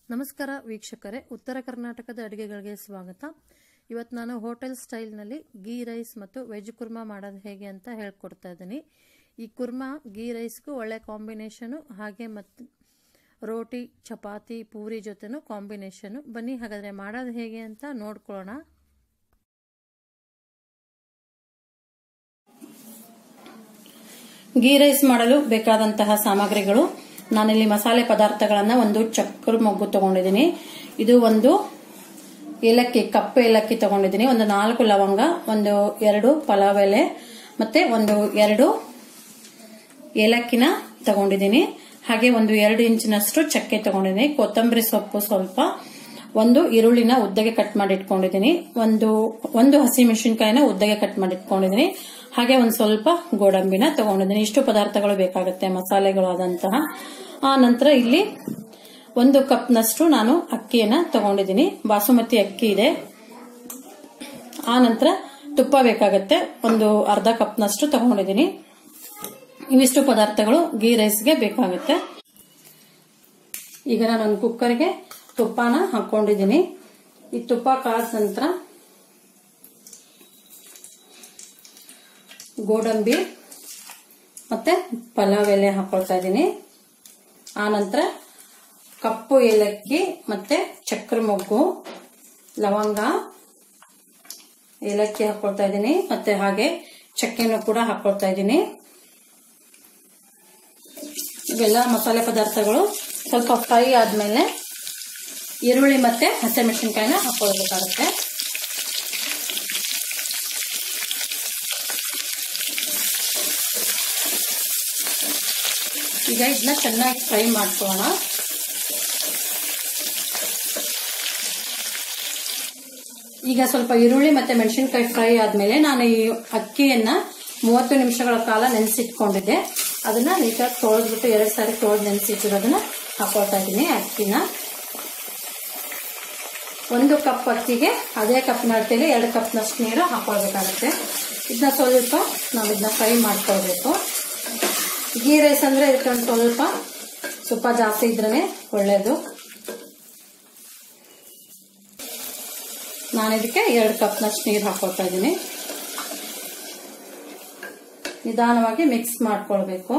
ನಮಸ್ಕಾರ ವೀಕ್ಷಕರೇ ಉತ್ತರ ಕರ್ನಾಟಕದ ಅಡುಗೆಗಳಿಗೆ ಸ್ವಾಗತ ಇವತ್ತು ನಾನು ಹೋಟೆಲ್ ಸ್ಟೈಲ್ನಲ್ಲಿ ಗೀ ರೈಸ್ ಮತ್ತು ವೆಜ್ ಕುರ್ಮಾ ಮಾಡೋದು ಹೇಗೆ ಅಂತ ಹೇಳ್ಕೊಡ್ತಾ ಇದ್ದೀನಿ ಈ ಕುರ್ಮಾ ಗೀ ರೈಸ್ಗೂ ಒಳ್ಳೆ ಕಾಂಬಿನೇಷನು ಹಾಗೆ ಮತ್ತು ರೋಟಿ ಚಪಾತಿ ಪೂರಿ ಜೊತೆನೂ ಕಾಂಬಿನೇಷನು ಬನ್ನಿ ಹಾಗಾದರೆ ಮಾಡೋದು ಹೇಗೆ ಅಂತ ನೋಡ್ಕೊಳ್ಳೋಣ ಗೀ ರೈಸ್ ಮಾಡಲು ಬೇಕಾದಂತಹ ಸಾಮಗ್ರಿಗಳು ನಾನಿಲ್ಲಿ ಮಸಾಲೆ ಪದಾರ್ಥಗಳನ್ನ ಒಂದು ಚಕ್ರ ಮೊಗ್ಗು ತಗೊಂಡಿದ್ದೀನಿ ಇದು ಒಂದು ಏಲಕ್ಕಿ ಕಪ್ಪು ಏಲಕ್ಕಿ ತಗೊಂಡಿದ್ದೀನಿ ಒಂದು ನಾಲ್ಕು ಲವಂಗ ಒಂದು ಎರಡು ಪಲಾವ್ ಎಲೆ ಮತ್ತೆ ಒಂದು ಎರಡು ಏಲಕ್ಕಿನ ತಗೊಂಡಿದ್ದೀನಿ ಹಾಗೆ ಒಂದು ಎರಡು ಇಂಚಿನಷ್ಟು ಚಕ್ಕೆ ತಗೊಂಡಿದ್ದೀನಿ ಕೊತ್ತಂಬರಿ ಸೊಪ್ಪು ಸ್ವಲ್ಪ ಒಂದು ಈರುಳ್ಳಿನ ಉದ್ದಗೆ ಕಟ್ ಮಾಡಿ ಇಟ್ಕೊಂಡಿದ್ದೀನಿ ಒಂದು ಒಂದು ಹಸಿ ಮೆಣಸಿನ್ಕಾಯಿನ ಉದ್ದಗೆ ಕಟ್ ಮಾಡಿ ಇಟ್ಕೊಂಡಿದ್ದೀನಿ ಹಾಗೆ ಒಂದು ಸ್ವಲ್ಪ ಗೋಡಂಬಿನ ತಗೊಂಡಿದ್ದೀನಿ ಇಷ್ಟು ಪದಾರ್ಥಗಳು ಬೇಕಾಗುತ್ತೆ ಮಸಾಲೆಗಳಾದಂತಹ ಆ ನಂತರ ಇಲ್ಲಿ ಒಂದು ಕಪ್ನಷ್ಟು ನಾನು ಅಕ್ಕಿಯನ್ನ ತಗೊಂಡಿದ್ದೀನಿ ಬಾಸುಮತಿ ಅಕ್ಕಿ ಇದೆ ಆ ನಂತರ ತುಪ್ಪ ಬೇಕಾಗತ್ತೆ ಒಂದು ಅರ್ಧ ಕಪ್ನಷ್ಟು ತಗೊಂಡಿದ್ದೀನಿ ಇವಿಷ್ಟು ಪದಾರ್ಥಗಳು ಗೀ ರೈಸ್ಗೆ ಬೇಕಾಗುತ್ತೆ ಈಗ ನಾನು ಕುಕ್ಕರ್ಗೆ ತುಪ್ಪನ ಹಾಕೊಂಡಿದ್ದೀನಿ ಈ ತುಪ್ಪ ಕಾದ ನಂತರ ಗೋಡಂಬಿ ಮತ್ತೆ ಪಲಾವ್ ಎಲೆ ಹಾಕೊಳ್ತಾ ಇದ್ದೀನಿ ಆ ನಂತರ ಕಪ್ಪು ಏಲಕ್ಕಿ ಮತ್ತೆ ಚಕ್ರ ಮೊಗ್ಗು ಲವಂಗ ಏಲಕ್ಕಿ ಹಾಕೊಳ್ತಾ ಇದ್ದೀನಿ ಮತ್ತೆ ಹಾಗೆ ಚಕ್ಕೆನೂ ಕೂಡ ಹಾಕೊಳ್ತಾ ಇದ್ದೀನಿ ಇವೆಲ್ಲ ಮಸಾಲೆ ಪದಾರ್ಥಗಳು ಸ್ವಲ್ಪ ಫ್ರೈ ಆದ್ಮೇಲೆ ಈರುಳ್ಳಿ ಮತ್ತೆ ಹಸಿಮೆಣಸಿನ್ಕಾಯಿನ ಹಾಕೊಳ್ಬೇಕಾಗುತ್ತೆ ಈಗ ಇದನ್ನ ಚೆನ್ನಾಗಿ ಫ್ರೈ ಮಾಡ್ಕೊಳ್ಳೋಣ ಈಗ ಸ್ವಲ್ಪ ಈರುಳ್ಳಿ ಮತ್ತೆ ಮೆಣಸಿನ್ಕಾಯಿ ಫ್ರೈ ಆದ್ಮೇಲೆ ನಾನು ಈ ಅಕ್ಕಿಯನ್ನ ಮೂವತ್ತು ನಿಮಿಷಗಳ ಕಾಲ ನೆನೆಸಿಟ್ಕೊಂಡಿದ್ದೆ ಅದನ್ನ ನೀಟಾಗಿ ತೊಳೆದ್ಬಿಟ್ಟು ಎರಡು ಸಾರಿ ತೊಳೆದು ನೆನೆಸಿಟ್ಟಿರೋದನ್ನ ಹಾಕೊಳ್ತಾ ಇದ್ದೀನಿ ಅಕ್ಕಿನ ಒಂದು ಕಪ್ ಅಕ್ಕಿಗೆ ಅದೇ ಕಪ್ ನಡ್ತೇಲಿ ಎರಡು ಕಪ್ನಷ್ಟು ನೀರು ಹಾಕೊಳ್ಬೇಕಾಗತ್ತೆ ಇದನ್ನ ಸ್ವಲ್ಪ ನಾವು ಇದನ್ನ ಫ್ರೈ ಮಾಡ್ಕೊಳ್ಬೇಕು ಗೀ ರೈಸ್ ಅಂದ್ರೆ ಇದಕ್ಕೆ ಒಂದು ಸ್ವಲ್ಪ ತುಪ್ಪ ಜಾಸ್ತಿ ಇದ್ರೇನೆ ಒಳ್ಳೇದು ನಾನು ಇದಕ್ಕೆ ಎರಡು ಕಪ್ನಷ್ಟು ನೀರು ಹಾಕೊಳ್ತಾ ಇದ್ದೀನಿ ನಿಧಾನವಾಗಿ ಮಿಕ್ಸ್ ಮಾಡ್ಕೊಳ್ಬೇಕು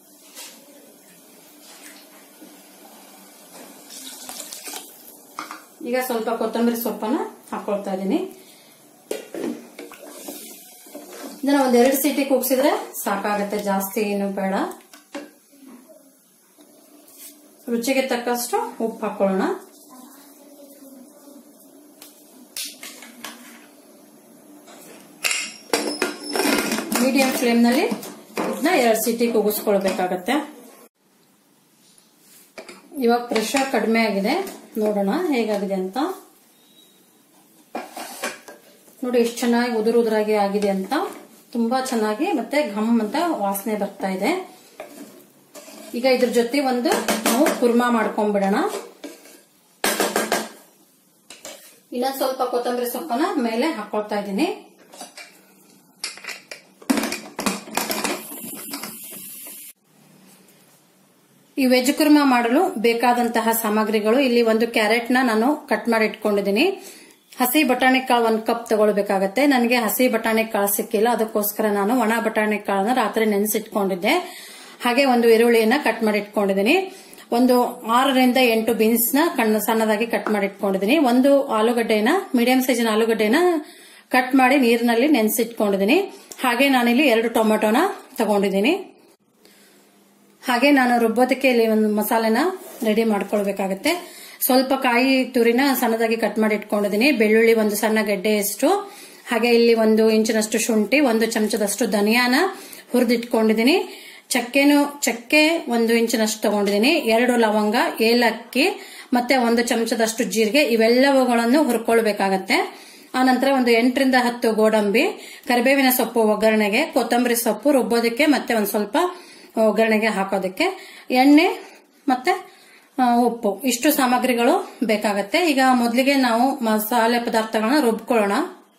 ಈಗ ಸ್ವಲ್ಪ ಕೊತ್ತಂಬರಿ ಸೊಪ್ಪನ್ನ ಹಾಕೊಳ್ತಾ ಇದ್ದೀನಿ ಇದನ್ನ ಒಂದ್ ಎರಡು ಸೀಟಿ ಕೂಗ್ಸಿದ್ರೆ ಸಾಕಾಗತ್ತೆ ಜಾಸ್ತಿ ಏನು ಬೇಡ ರುಚಿಗೆ ತಕ್ಕಷ್ಟು ಉಪ್ಪು ಹಾಕೊಳ್ಳೋಣ ಮೀಡಿಯಂ ಫ್ಲೇಮ್ ನಲ್ಲಿ ಇದನ್ನ ಎರಡು ಸೀಟಿ ಕೂಗಿಸ್ಕೊಳ್ಬೇಕಾಗತ್ತೆ ಇವಾಗ ಪ್ರೆಷರ್ ಕಡಿಮೆ ಆಗಿದೆ ನೋಡೋಣ ಹೇಗಾಗಿದೆ ಅಂತ ನೋಡಿ ಎಷ್ಟು ಚೆನ್ನಾಗಿ ಉದುರು ಉದುರಾಗಿ ಆಗಿದೆ ಅಂತ ತುಂಬಾ ಚೆನ್ನಾಗಿ ಮತ್ತೆ ಘಮ್ ಅಂತ ವಾಸನೆ ಬರ್ತಾ ಇದೆ ಈಗ ಇದ್ರ ಜೊತೆ ಒಂದು ನಾವು ಕುರ್ಮಾ ಮಾಡ್ಕೊಂಡ್ಬಿಡೋಣ ಇನ್ನೊಂದ್ ಸ್ವಲ್ಪ ಕೊತ್ತಂಬರಿ ಸೊಪ್ಪನ್ನ ಮೇಲೆ ಹಾಕೊಳ್ತಾ ಇದ್ದೀನಿ ಈ ವೆಜ್ ಕುರ್ಮಾ ಮಾಡಲು ಬೇಕಾದಂತಹ ಸಾಮಗ್ರಿಗಳು ಇಲ್ಲಿ ಒಂದು ಕ್ಯಾರೆಟ್ ನ ನಾನು ಕಟ್ ಮಾಡಿ ಇಟ್ಕೊಂಡಿದ್ದೀನಿ ಹಸಿ ಬಟಾಣಿ ಕಾಳು ಒಂದ್ ಕಪ್ ತಗೊಳ್ಬೇಕಾಗತ್ತೆ ನನಗೆ ಹಸಿ ಬಟಾಣಿ ಕಾಳು ಸಿಕ್ಕಿಲ್ಲ ಅದಕ್ಕೋಸ್ಕರ ನಾನು ಒಣ ಬಟಾಣಿ ಕಾಳನ್ನ ರಾತ್ರಿ ನೆನೆಸಿಟ್ಕೊಂಡಿದ್ದೆ ಹಾಗೆ ಒಂದು ಈರುಳ್ಳಿಯನ್ನ ಕಟ್ ಮಾಡಿ ಇಟ್ಕೊಂಡಿದ್ದೀನಿ ಒಂದು ಆರರಿಂದ ಎಂಟು ಬೀನ್ಸ್ ನ ಕಣ್ಣು ಸಣ್ಣದಾಗಿ ಕಟ್ ಮಾಡಿ ಇಟ್ಕೊಂಡಿದ್ದೀನಿ ಒಂದು ಆಲೂಗಡ್ಡೆನ ಮೀಡಿಯಂ ಸೈಜಿನ ಆಲೂಗಡ್ಡೆನ ಕಟ್ ಮಾಡಿ ನೀರಿನಲ್ಲಿ ನೆನೆಸಿಟ್ಕೊಂಡಿದ್ದೀನಿ ಹಾಗೆ ನಾನಿಲ್ಲಿ ಎರಡು ಟೊಮೆಟೊನ ತಗೊಂಡಿದ್ದೀನಿ ಹಾಗೆ ನಾನು ರುಬ್ಬೋದಕ್ಕೆ ಇಲ್ಲಿ ಒಂದು ಮಸಾಲೆನ ರೆಡಿ ಮಾಡ್ಕೊಳ್ಬೇಕಾಗತ್ತೆ ಸ್ವಲ್ಪ ಕಾಯಿ ತುರಿನ ಸಣ್ಣದಾಗಿ ಕಟ್ ಮಾಡಿ ಇಟ್ಕೊಂಡಿದ್ದೀನಿ ಬೆಳ್ಳುಳ್ಳಿ ಒಂದು ಸಣ್ಣ ಗೆಡ್ಡೆಯಷ್ಟು ಹಾಗೆ ಇಲ್ಲಿ ಒಂದು ಇಂಚಿನಷ್ಟು ಶುಂಠಿ ಒಂದು ಚಮಚದಷ್ಟು ಧನಿಯಾನ ಹುರಿದಿಟ್ಕೊಂಡಿದ್ದೀನಿ ಚಕ್ಕೆನು ಚಕ್ಕೆ ಒಂದು ಇಂಚಿನಷ್ಟು ತಗೊಂಡಿದ್ದೀನಿ ಎರಡು ಲವಂಗ ಏಲಕ್ಕಿ ಮತ್ತೆ ಒಂದು ಚಮಚದಷ್ಟು ಜೀರಿಗೆ ಇವೆಲ್ಲವುಗಳನ್ನು ಹುರ್ಕೊಳ್ಬೇಕಾಗತ್ತೆ ಆ ನಂತರ ಒಂದು ಎಂಟರಿಂದ ಹತ್ತು ಗೋಡಂಬಿ ಕರಿಬೇವಿನ ಸೊಪ್ಪು ಒಗ್ಗರಣೆಗೆ ಕೊತ್ತಂಬರಿ ಸೊಪ್ಪು ರುಬ್ಬೋದಕ್ಕೆ ಮತ್ತೆ ಒಂದು ಸ್ವಲ್ಪ ಒಗ್ಗರಣೆಗೆ ಹಾಕೋದಕ್ಕೆ ಎಣ್ಣೆ ಮತ್ತೆ ಉಪ್ಪು ಇಷ್ಟು ಸಾಮಗ್ರಿಗಳು ಬೇಕಾಗತ್ತೆ ಈಗ ಮೊದಲಿಗೆ ನಾವು ಮಸಾಲೆ ಪದಾರ್ಥಗಳನ್ನ ರುಬ್ಕೊಳ್ಳೋಣ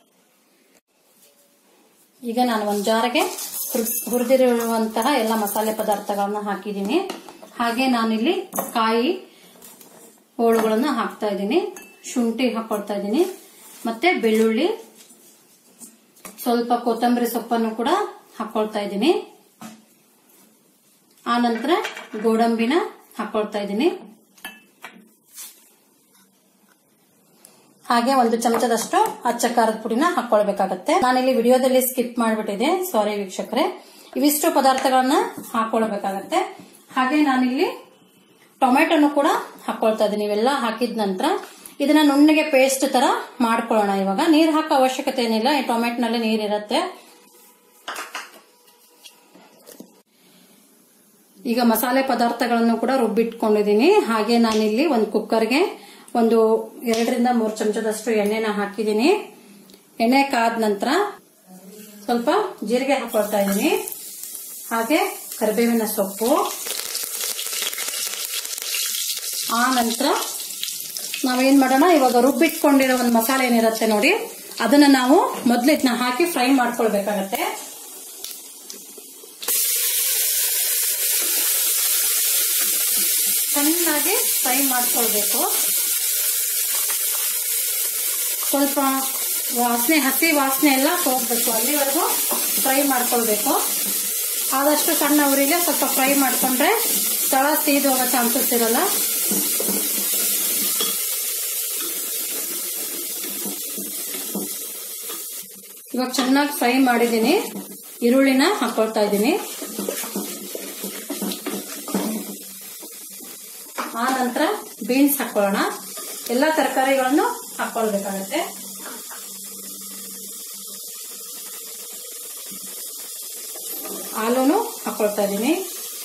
ಈಗ ನಾನು ಒಂದು ಜಾರಿಗೆ ಹುರಿದಿರುವಂತಹ ಎಲ್ಲ ಮಸಾಲೆ ಪದಾರ್ಥಗಳನ್ನ ಹಾಕಿದ್ದೀನಿ ಹಾಗೆ ನಾನಿಲ್ಲಿ ಕಾಯಿ ಹೋಳುಗಳನ್ನ ಹಾಕ್ತಾ ಇದ್ದೀನಿ ಶುಂಠಿ ಹಾಕೊಳ್ತಾ ಇದ್ದೀನಿ ಮತ್ತೆ ಬೆಳ್ಳುಳ್ಳಿ ಸ್ವಲ್ಪ ಕೊತ್ತಂಬರಿ ಸೊಪ್ಪನ್ನು ಕೂಡ ಹಾಕೊಳ್ತಾ ಇದ್ದೀನಿ ಆ ನಂತರ ಗೋಡಂಬಿನ ಹಾಕೊಳ್ತಾ ಇದ್ದೀನಿ ಹಾಗೆ ಒಂದು ಚಮಚದಷ್ಟು ಅಚ್ಚ ಖಾರದ ಪುಡಿನ ಹಾಕೊಳ್ಬೇಕಾಗತ್ತೆ ನಾನಿಲ್ಲಿ ವಿಡಿಯೋದಲ್ಲಿ ಸ್ಕಿಪ್ ಮಾಡಿಬಿಟ್ಟಿದೆ ಸಾರಿ ವೀಕ್ಷಕರೇ ಇವಿಷ್ಟು ಪದಾರ್ಥಗಳನ್ನ ಹಾಕೊಳ್ಬೇಕಾಗತ್ತೆ ಹಾಗೆ ನಾನಿಲ್ಲಿ ಟೊಮೆಟೊನು ಕೂಡ ಹಾಕೊಳ್ತಾ ಇದ್ದೀನಿ ಇವೆಲ್ಲ ಹಾಕಿದ ನಂತರ ಇದನ್ನ ನುಣ್ಣಗೆ ಪೇಸ್ಟ್ ತರ ಮಾಡ್ಕೊಳ್ಳೋಣ ಇವಾಗ ನೀರ್ ಹಾಕೋ ಅವಶ್ಯಕತೆ ಏನಿಲ್ಲ ಈ ಟೊಮೆಟೊನಲ್ಲಿ ನೀರಿರುತ್ತೆ ಈಗ ಮಸಾಲೆ ಪದಾರ್ಥಗಳನ್ನು ಕೂಡ ರುಬ್ಬಿಟ್ಕೊಂಡಿದ್ದೀನಿ ಹಾಗೆ ನಾನಿಲ್ಲಿ ಒಂದು ಕುಕ್ಕರ್ಗೆ ಒಂದು ಎರಡರಿಂದ ಮೂರು ಚಮಚದಷ್ಟು ಎಣ್ಣೆನ ಹಾಕಿದ್ದೀನಿ ಎಣ್ಣೆ ಕಾದ ನಂತರ ಸ್ವಲ್ಪ ಜೀರಿಗೆ ಹಾಕೊಳ್ತಾ ಇದ್ದೀನಿ ಹಾಗೆ ಕರಿಬೇವಿನ ಸೊಪ್ಪು ಆ ನಂತರ ನಾವೇನ್ ಮಾಡೋಣ ಇವಾಗ ರುಬ್ಬಿಟ್ಕೊಂಡಿರೋ ಒಂದು ಮಸಾಲೆ ಏನಿರುತ್ತೆ ನೋಡಿ ಅದನ್ನ ನಾವು ಮೊದ್ಲು ಇದನ್ನ ಹಾಕಿ ಫ್ರೈ ಮಾಡ್ಕೊಳ್ಬೇಕಾಗತ್ತೆ ಚೆನ್ನಾಗಿ ಫ್ರೈ ಮಾಡ್ಕೊಳ್ಬೇಕು ಸ್ವಲ್ಪ ವಾಸನೆ ಹಸಿ ವಾಸನೆ ಎಲ್ಲ ಹೋಗ್ಬೇಕು ಅಲ್ಲಿವರೆಗೂ ಫ್ರೈ ಮಾಡ್ಕೊಳ್ಬೇಕು ಆದಷ್ಟು ಸಣ್ಣ ಉರಿಲೆ ಸ್ವಲ್ಪ ಫ್ರೈ ಮಾಡ್ಕೊಂಡ್ರೆ ತಳ ಸೀದು ಹೋಗೋ ಚಾನ್ಸಸ್ ಇರಲ್ಲ ಇವಾಗ ಚೆನ್ನಾಗಿ ಫ್ರೈ ಮಾಡಿದ್ದೀನಿ ಈರುಳ್ಳಿನ ಹಾಕೊಳ್ತಾ ಇದ್ದೀನಿ ಆ ನಂತರ ಬೀನ್ಸ್ ಹಾಕೊಳ್ಳೋಣ ಎಲ್ಲ ತರಕಾರಿಗಳನ್ನು ಹಾಕೊಳ್ಬೇಕಾಗತ್ತೆ ಹಾಲೂನು ಹಾಕೊಳ್ತಾ ಇದ್ದೀನಿ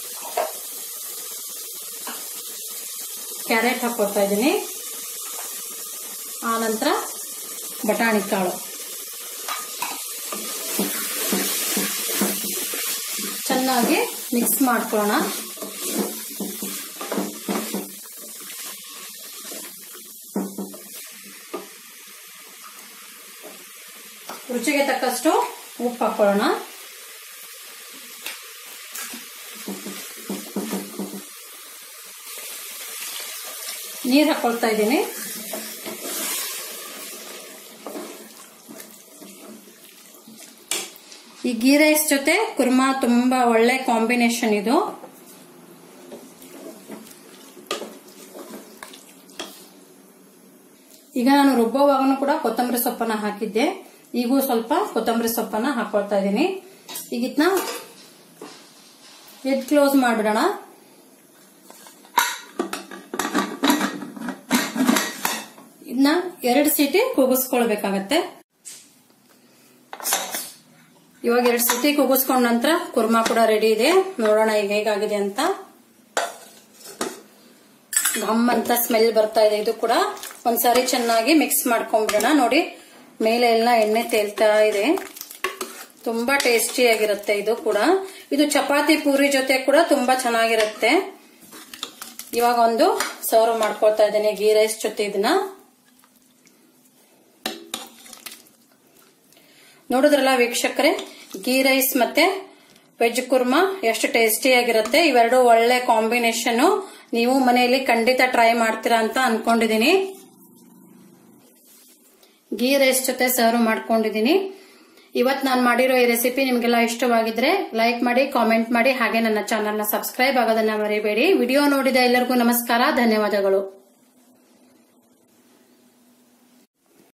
ಕ್ಯಾರೆಟ್ ಹಾಕೊಳ್ತಾ ಇದ್ದೀನಿ ಆ ನಂತರ ಬಟಾಣಿ ಕಾಳು ಚೆನ್ನಾಗಿ ಮಿಕ್ಸ್ ಮಾಡ್ಕೊಳ್ಳೋಣ ರುಚಿಗೆ ತಕ್ಕಷ್ಟು ಉಪ್ಪು ಹಾಕೊಳ್ಳೋಣ ನೀರು ಹಾಕೊಳ್ತಾ ಇದ್ದೀನಿ ಈ ಗೀ ರೈಸ್ ಜೊತೆ ಕುರ್ಮಾ ತುಂಬಾ ಒಳ್ಳೆ ಕಾಂಬಿನೇಷನ್ ಇದು ಈಗ ನಾನು ರುಬ್ಬೋವಾಗನು ಕೂಡ ಕೊತ್ತಂಬರಿ ಸೊಪ್ಪನ್ನ ಹಾಕಿದ್ದೆ ಈಗೂ ಸ್ವಲ್ಪ ಕೊತ್ತಂಬರಿ ಸೊಪ್ಪನ್ನ ಹಾಕೊಳ್ತಾ ಇದ್ದೀನಿ ಈಗ ಇದನ್ನ ಲಿಡ್ ಕ್ಲೋಸ್ ಮಾಡ್ಬಿಡೋಣ ಇದನ್ನ ಎರಡು ಸೀಟಿ ಕೂಗಿಸ್ಕೊಳ್ಬೇಕಾಗತ್ತೆ ಇವಾಗ ಎರಡು ಸೀಟಿ ಕೂಗಿಸ್ಕೊಂಡ ನಂತರ ಕುರ್ಮಾ ಕೂಡ ರೆಡಿ ಇದೆ ನೋಡೋಣ ಈಗ ಹೇಗಾಗಿದೆ ಅಂತ ಘಮ್ ಅಂತ ಸ್ಮೆಲ್ ಬರ್ತಾ ಇದೆ ಇದು ಕೂಡ ಒಂದ್ಸಾರಿ ಚೆನ್ನಾಗಿ ಮಿಕ್ಸ್ ಮಾಡ್ಕೊಂಡ್ಬಿಡೋಣ ನೋಡಿ ಮೇಲೆ ಎಲ್ಲ ಎಣ್ಣೆ ತೇಲ್ತಾ ಇದೆ ತುಂಬಾ ಟೇಸ್ಟಿ ಆಗಿರುತ್ತೆ ಇದು ಕೂಡ ಇದು ಚಪಾತಿ ಪೂರಿ ಜೊತೆ ಕೂಡ ತುಂಬಾ ಚೆನ್ನಾಗಿರುತ್ತೆ ಇವಾಗ ಒಂದು ಸರ್ವ್ ಮಾಡ್ಕೊಳ್ತಾ ಇದ್ದೀನಿ ಗೀ ರೈಸ್ ಜೊತೆ ಇದನ್ನ ನೋಡಿದ್ರಲ್ಲ ವೀಕ್ಷಕರೇ ಗೀ ರೈಸ್ ಮತ್ತೆ ವೆಜ್ ಕುರ್ಮಾ ಎಷ್ಟು ಟೇಸ್ಟಿ ಆಗಿರುತ್ತೆ ಇವೆರಡು ಒಳ್ಳೆ ಕಾಂಬಿನೇಷನ್ ನೀವು ಮನೆಯಲ್ಲಿ ಖಂಡಿತ ಟ್ರೈ ಮಾಡ್ತೀರಾ ಅಂತ ಅನ್ಕೊಂಡಿದೀನಿ ಗೀ ರೈಸ್ ಜೊತೆ ಸರ್ವ್ ಮಾಡ್ಕೊಂಡಿದೀನಿ ಇವತ್ ನಾನು ಮಾಡಿರೋ ಈ ರೆಸಿಪಿ ನಿಮ್ಗೆಲ್ಲ ಇಷ್ಟವಾಗಿದ್ರೆ ಲೈಕ್ ಮಾಡಿ ಕಾಮೆಂಟ್ ಮಾಡಿ ಹಾಗೆ ನನ್ನ ಚಾನಲ್ನ ಸಬ್ಸ್ಕ್ರೈಬ್ ಆಗೋದನ್ನ ಮರಿಬೇಡಿ ವಿಡಿಯೋ ನೋಡಿದ ಎಲ್ಲರಿಗೂ ನಮಸ್ಕಾರ ಧನ್ಯವಾದಗಳು